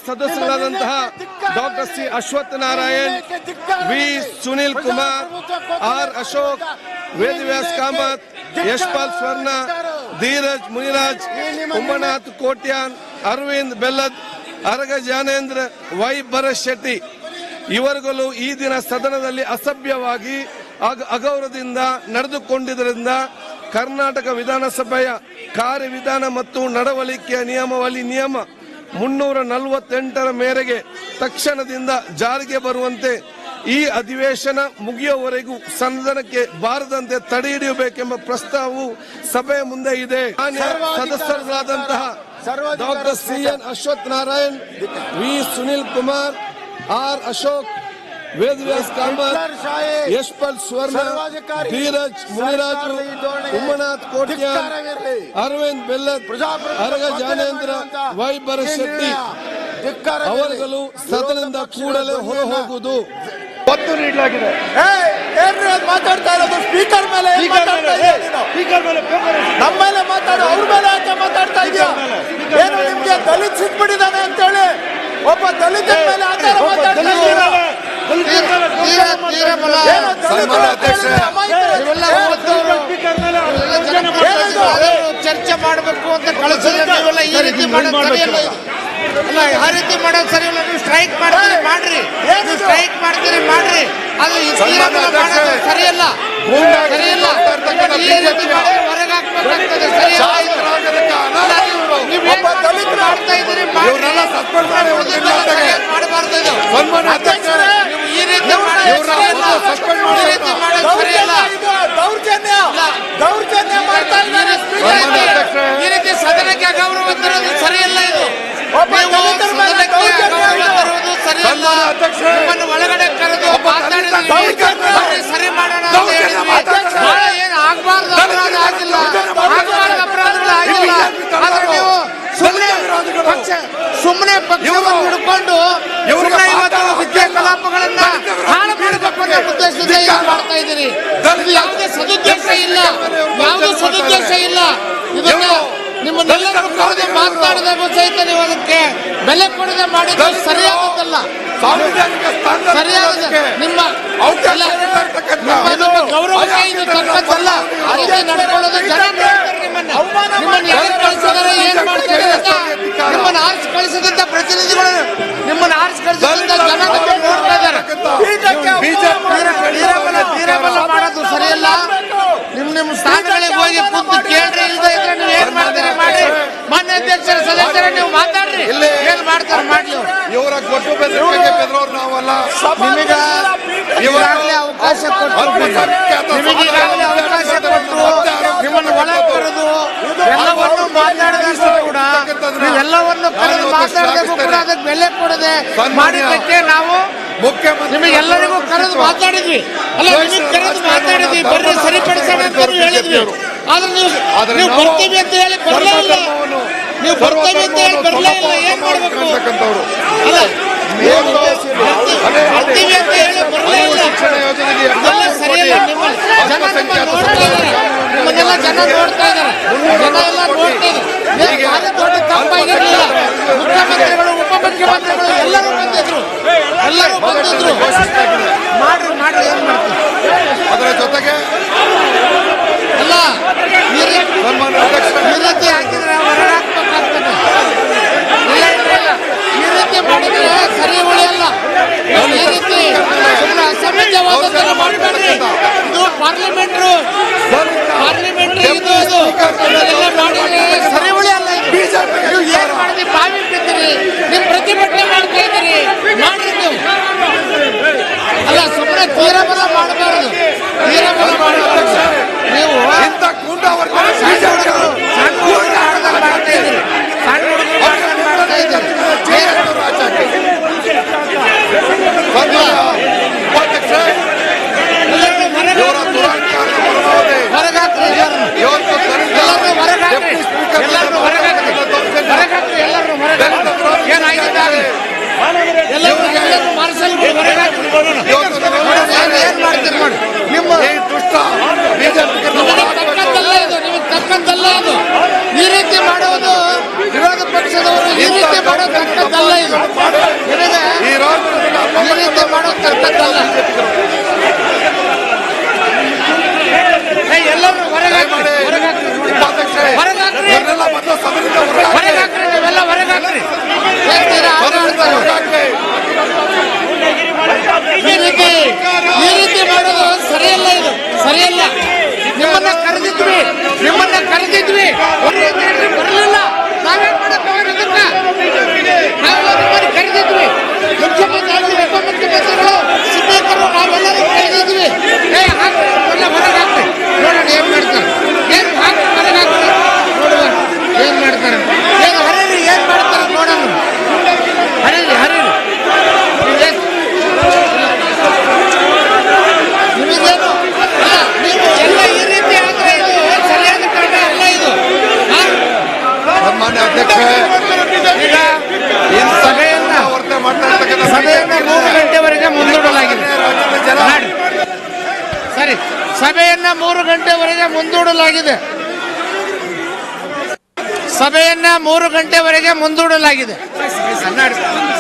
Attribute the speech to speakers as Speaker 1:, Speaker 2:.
Speaker 1: ಸದಸ್ಯರಾದಂತಹ doctor C Ashwath Narayan V Sunil Kumar R Ashok Vedavyas Kamath Yashpal Swarna Dheeraj Muniraj Ummanath Kotian Arvind Bellad Araga Jnanendra Y Bharat Shetty ಇವರುಗಳು ಈ ದಿನ ಸದನದಲ್ಲಿ ಅಸಭ್ಯವಾಗಿ ಅಗ- ಅಗೌರವದಿಂದ ನಡೆದುಕೊಂಡಿದ್ದರಿಂದ ಕರ್ನಾಟಕ ವಿಧಾನಸಭೆಯ ಕಾರ್ಯವಿಧಾನ ಮತ್ತು ನಡವಳಿಕೆಯ ನಿಯಮಾವಳಿ ನಿಯಮ ಮುನ್ನೂರ ನಲವತ್ತೆಂಟರ ಮೇರೆಗೆ ತಕ್ಷಣದಿಂದ ಜಾರಿಗೆ ಬರುವಂತೆ ಈ ಅಧಿವೇಶನ ಮುಗಿಯುವವರೆಗೂ ಸದನಕ್ಕೆ ಬಾರದಂತೆ ತಡೆ ಹಿಡಿಯಬೇಕೆಂಬ ಪ್ರಸ್ತಾವವು ಸಭೆಯ ಮುಂದೆ ಇದೆ ಮಾನ್ಯ ಸದಸ್ಯರಾದಂತಹ doctor C N Ashwath Narayan V Sunil Kumar R Ashok Vedavyas Kamath Yashpal Swarna Dheeraj Muniraju Ummanath Kotya Arvind Bellad Araga Jnanendra Y Bharat Shetty ಅವರುಗಳು ಸದನದಿಂದ ಕೂಡಲೇ ಹೊರ ಹೋಗುವುದು
Speaker 2: ಒತ್ತು ನೀಡಲಾಗಿದೆ
Speaker 3: ಏನ್ರಿ ಅದ್ ಮಾತಾಡ್ತಾ ಇರೋದು ಸ್ಪೀಕರ್ ಮೇಲೆ ಏನ್ ಮಾತಾಡ್ತಾ ಇದೀಯ ನೀನು?
Speaker 2: ಸ್ಪೀಕರ್ ಮೇಲೆ ಪೇಪರ್
Speaker 3: ನಮ್ಮ ಮೇಲೆ ಮಾತಾಡು ಅವ್ರ ಮೇಲೆ ಯಾಕೆ ಮಾತಾಡ್ತಾ ಇದೀಯ ಏನು ನಿಮ್ಗೆ ದಲಿತ್ ಸಿಕ್ಬಿಟ್ಟಿದ್ದಾನೆ ಅಂತೇಳಿ ಒಬ್ಬ ದಲಿತ ಮೇಲೆ ಆ ಥರ ಮಾತಾಡ್ತಾ ಇದೀಯ ಏನು ದಲಿತರು
Speaker 4: ಸನ್ಮಾನ್ಯ
Speaker 3: ಅಂತ ಹೇಳಿದ್ರೆ
Speaker 4: ಅಧ್ಯಕ್ಷರೇ,
Speaker 3: ಅಮಾಯಕರು. ಏನಿದು?
Speaker 5: ಚರ್ಚೆ ಮಾಡಬೇಕು ಅಂತ ಕಳಿಸಿದ್ರೆ ನೀವೆಲ್ಲ ಈ ರೀತಿ ಮಾಡೋದು ಸರಿಯಲ್ಲ ಇದು. ಅಲ್ಲ ಆ ರೀತಿ ಮಾಡೋದು ಸರಿಯಲ್ಲ ನೀವು ಸ್ಟ್ರೈಕ್ ಮಾಡ್ತೀರಿ ಮಾಡ್ರಿ ನೀವು ಸ್ಟ್ರೈಕ್ ಮಾಡ್ತೀರಿ ಮಾಡ್ರಿ ಅದು ಈ ತೀರ್ಮಾನ ಮಾಡೋದು ಸರಿಯಲ್ಲ ಸರಿಯಲ್ಲ ಈ ರೀತಿ ಮಾಡಿದ್ರೆ ಹೊರಗೆ ಹಾಕ್ಬೇಕಾಗ್ತದೆ ಸರಿಯಲ್ಲ ಇದು. ಅಲ್ಲ, ನೀವು- ನೀವು ಏನ್
Speaker 3: ಒಬ್ಬ ದಲಿತ
Speaker 5: ಮಾಡ್ತಾ ಇದ್ದೀರಿ ಮಾಡ್ರಿ.
Speaker 4: ಇವ್ರನ್ನೆಲ್ಲ suspend ಮಾಡಿ
Speaker 5: ಇದೆಲ್ಲ
Speaker 4: ಜೊತೆಗೆ.
Speaker 5: ಸರಿಯಾಗಿ ಮಾಡಬಾರ್ದು ಇದು
Speaker 4: ಸನ್ಮಾನ್ಯ ಅಧ್ಯಕ್ಷರೇ,
Speaker 5: ನೀವು ಈ ರೀತಿ ಮಾಡೋದು ಸರಿಯಲ್ಲ
Speaker 4: suspend ಮಾಡಿ
Speaker 5: ಈ ರೀತಿ ಮಾಡೋದು ಸರಿಯಲ್ಲ
Speaker 3: ದೌರ್ಜನ್ಯ ಇದು, ದೌರ್ಜನ್ಯ ದೌರ್ಜನ್ಯ ಮಾಡ್ತಾ ಇದ್ದಾರೆ
Speaker 5: ಈ
Speaker 3: ಸ್ಪೀಕರ್
Speaker 5: ರೀತಿ- ಈ ರೀತಿ ಸದನಕ್ಕೆ ಅಗೌರವ ತರುವುದು ಸರಿಯಲ್ಲ ಇದು
Speaker 3: ಒಬ್ಬ
Speaker 5: ನೀವು
Speaker 3: ದಲಿತರ ಮೇಲೆ
Speaker 5: ಸದನಕ್ಕೆ
Speaker 3: ದೌರ್ಜನ್ಯ
Speaker 5: ಅಗೌರವ
Speaker 3: ಇದು.
Speaker 5: ತರುವುದು ಸರಿಯಲ್ಲ
Speaker 4: ಸನ್ಮಾನ್ಯ ಅಧ್ಯಕ್ಷರೇ,
Speaker 5: ನಿಮ್ಮನ್ನು ಒಳಗಡೆ ಕರೆದು ಮಾತಾಡಿದ್ವಿ
Speaker 3: ದೌರ್ಜನ್ಯ.
Speaker 5: ಬನ್ನಿ ಸರಿ ಮಾಡೋಣ ಅಂತ
Speaker 4: ದೌರ್ಜನ್ಯ
Speaker 5: ಹೇಳಿದ್ವಿ
Speaker 4: ಮಾತಾಡ್ತಾರೆ.
Speaker 5: ಬಹಳ ಏನು ಆಗ್ಬಾರ್ದು ಅಪರಾಧ ಆಗಿಲ್ಲ ಆಗ್ಬಾರ್ದು ಅಪರಾಧಗಳು ಆಗಿಲ್ಲ ಆದ್ರೆ ನೀವು ಸುಮ್ಮನೆ
Speaker 4: ವಿರೋಧಿಗಳು.
Speaker 5: ಪಕ್ಷ ಸುಮ್ಮನೆ ಪಕ್ಷವನ್ನು ಹಿಡ್ಕೊಂಡು
Speaker 4: ಇವ್ರಿಗೆ
Speaker 5: ಸುಮ್ಮನೆ ಇವತ್ತು
Speaker 4: ಮಾತಾಡೋ
Speaker 5: ವಿದ್ಯಾ ಕಲಾಪಗಳನ್ನ
Speaker 4: ದಲಿತ ವಿರೋಧಿಗಳು.
Speaker 5: ಹಾಳು ಮಾಡಬೇಕು ಅನ್ನೋ ಉದ್ದೇಶದಿಂದ ಇದು ಮಾಡ್ತಾ ಇದ್ದೀರಿ ಇದು ಯಾವುದೇ ಸದುದ್ದೇಶ ಇಲ್ಲ ಯಾವುದೇ ಸದುದ್ದೇಶ ಇಲ್ಲ ಇದನ್ನ ನಿಮ್ಮನ್ನೆಲ್ಲರೂ ಕರೆದು ಮಾತನಾಡಿದಾಗ ಸಹಿತ ನೀವು ಅದಕ್ಕೆ ಬೆಲೆ ಕೊಡದೆ ಮಾಡಿದ್ದು ಸರಿಯಾದದ್ದಲ್ಲ
Speaker 4: ಸಾಂವಿಧಾನಿಕ ಸ್ಥಾನದಲ್ಲಿ
Speaker 5: ಸರಿಯಾದ
Speaker 4: ಇರೋದಕ್ಕೆ
Speaker 5: ನಿಮ್ಮ
Speaker 4: ಅವಕಾಶ
Speaker 5: ಇಲ್ಲ,
Speaker 4: ನೀಡತಕ್ಕಂಥ
Speaker 5: ನಿಮ್ಮ ನಿಮ್ಮ ಗೌರವಕ್ಕೆ ಇದು ತಕ್ಕದ್ದಲ್ಲ ಆ ರೀತಿ ನಡ್ಕೊಳ್ಳೋದು ಜನ ನೋಡ್ತಾರೆ ನಿಮ್ಮನ್ನ
Speaker 3: ಅವಮಾನ
Speaker 5: ನಿಮ್ಮನ್ನ ಯಾರು ಕಳಿಸಿದಾರೆ ಏನ್ ಮಾಡ್ತಾರೆ ಅಂತ ನಿಮ್ಮನ್ನ ಆರಿಸಿ ಕಳಿಸಿದಂತ ಪ್ರತಿನಿಧಿಗಳು ನಿಮ್ಮನ್ನ ಆರಿಸಿ ಕಳಿಸಿದಂತ ಜನ ನಿಮ್ಮನ್ನ ನೋಡ್ತಾ ಇದ್ದಾರೆ ತೀರಬಲ ತೀರಬಲ ಮಾಡೋದು ಸರಿಯಲ್ಲ ನಿಮ್ ನಿಮ್ ಸ್ಥಾನಗಳಿಗೆ ಹೋಗಿ ಕೂತು ಕೇಳ್ರಿ ಇಲ್ದೇ ಇದ್ರೆ ನೀವು ಏನ್ ಮಾಡ್ತೀರಿ ಮಾಡಿ ಮಾನ್ಯ ಅಧ್ಯಕ್ಷರ ಸದಸ್ಯರ ನೀವು ಮಾತಾಡ್ರಿ ಏನ್ ಮಾಡ್ತಾರೆ ಮಾಡ್ಲಿ ಅವ್ರು.
Speaker 4: ಇವರ ಕೊಟ್ಟು ಬೆದರಿಕೆಗೆ ಬೆದರೋರು ನಾವಲ್ಲ
Speaker 5: ನಿಮಗ ಈಗಾಗಲೇ ಅವಕಾಶ ಕೊಟ್ಟು ನಿಮಗೆ ಈಗಾಗಲೇ ಅವಕಾಶ ಕೊಟ್ಟು ನಿಮ್ಮನ್ನು ಒಳಗೆ ಕರೆದು ಎಲ್ಲವನ್ನು ಮಾತಾಡಿದಷ್ಟು ಕೂಡ ನೀವೆಲ್ಲವನ್ನು ಕರೆದು ಮಾತಾಡಿದಕ್ಕೂ ಕೂಡ ಅದಕ್ಕೆ ಬೆಲೆ ಕೊಡದೆ ಮಾಡಿದ್ದಕ್ಕೆ ನಾವು
Speaker 4: ಮುಖ್ಯಮಂತ್ರಿ
Speaker 5: ನಿಮಗೆಲ್ಲರಿಗೂ ಕರೆದು ಮಾತಾಡಿದ್ವಿ ಅಲ್ಲ ನಿಮಗೆ ಕರೆದು ಮಾತಾಡಿದ್ವಿ ಬರ್ರಿ ಸರಿಪಡಿಸೋಣ ಅಂತ ಹೇಳಿದ್ವಿ ಆದ್ರೆ ನೀವು
Speaker 4: ಆದ್ರೆ
Speaker 5: ನೀವು
Speaker 4: ನಾವು
Speaker 5: ಬರ್ತೀವಿ ಅಂತ ಹೇಳಿ ಬರಲೇ ಇಲ್ಲ ನೀವು ಬರ್ತೀವಿ ಅಂತ ಹೇಳಿ ಬರಲೇ ಇಲ್ಲ ಏನ್ ಮಾಡ್ಬೇಕು
Speaker 4: ಮಾಡ್ತಕ್ಕಂಥವ್ರು
Speaker 5: ಅಲ್ಲ ಬರ್ತೀವಿ ಅಂತ ಹೇಳಿ ಬರಲೇ ಇಲ್ಲ
Speaker 4: ಶಿಕ್ಷಣ ಯೋಜನೆಗೆ
Speaker 5: ಇದೆಲ್ಲ ಸರಿಯಲ್ಲ ನಿಮ್ಮನ್ನ ಜನ ನಿಮ್ಮನ್ನ ನೋಡ್ತಾ ಇದ್ದಾರೆ ನಿಮ್ಮನ್ನೆಲ್ಲ ಜನ ನೋಡ್ತಾ ಇದ್ದಾರೆ ಜನ ಎಲ್ಲ ನೋಡ್ತಾ ಇದ್ದಾರೆ ಏನು ಭಾರಿ ದೊಡ್ಡ ತಪ್ಪಾಗಿರಲಿಲ್ಲ ಮುಖ್ಯಮಂತ್ರಿಗಳು ಉಪಮುಖ್ಯಮಂತ್ರಿಗಳು ಎಲ್ಲರೂ ಬಂದಿದ್ರು ಎಲ್ಲರೂ ಬಂದಿದ್ರು ಮಾಡ್ರಿ ಮಾಡ್ರಿ ಏನ್ ಮಾಡ್ತೀವಿ
Speaker 4: ಅದರ ಜೊತೆಗೆ
Speaker 5: ಅಲ್ಲ ಈ ರೀತಿ
Speaker 4: ಸನ್ಮಾನ್ಯ ಅಧ್ಯಕ್ಷರೇ
Speaker 5: ಈ ರೀತಿ ಹಾಕಿದ್ರೆ ಹೊರಗೆ ಹಾಕ್ಬೇಕಾಗ್ತದೆ ಇಲ್ಲ ಇಲ್ಲ ಇಲ್ಲ ಈ ರೀತಿ ಮಾಡಿದ್ರೆ ಸರಿ ಉಳಿಯಲ್ಲ ಈ ರೀತಿ ಸುಮ್ಮನೆ ಅಸಭ್ಯವಾದದ್ದನ್ನು ಮಾಡಬೇಡ್ರಿ ಇದು ಮೂರು ಗಂಟೆವರೆಗೆ ಮುಂದೂಡಲಾಗಿದೆ ಸಭೆಯನ್ನ ಮೂರು ಗಂಟೆವರೆಗೆ ಮುಂದೂಡಲಾಗಿದೆ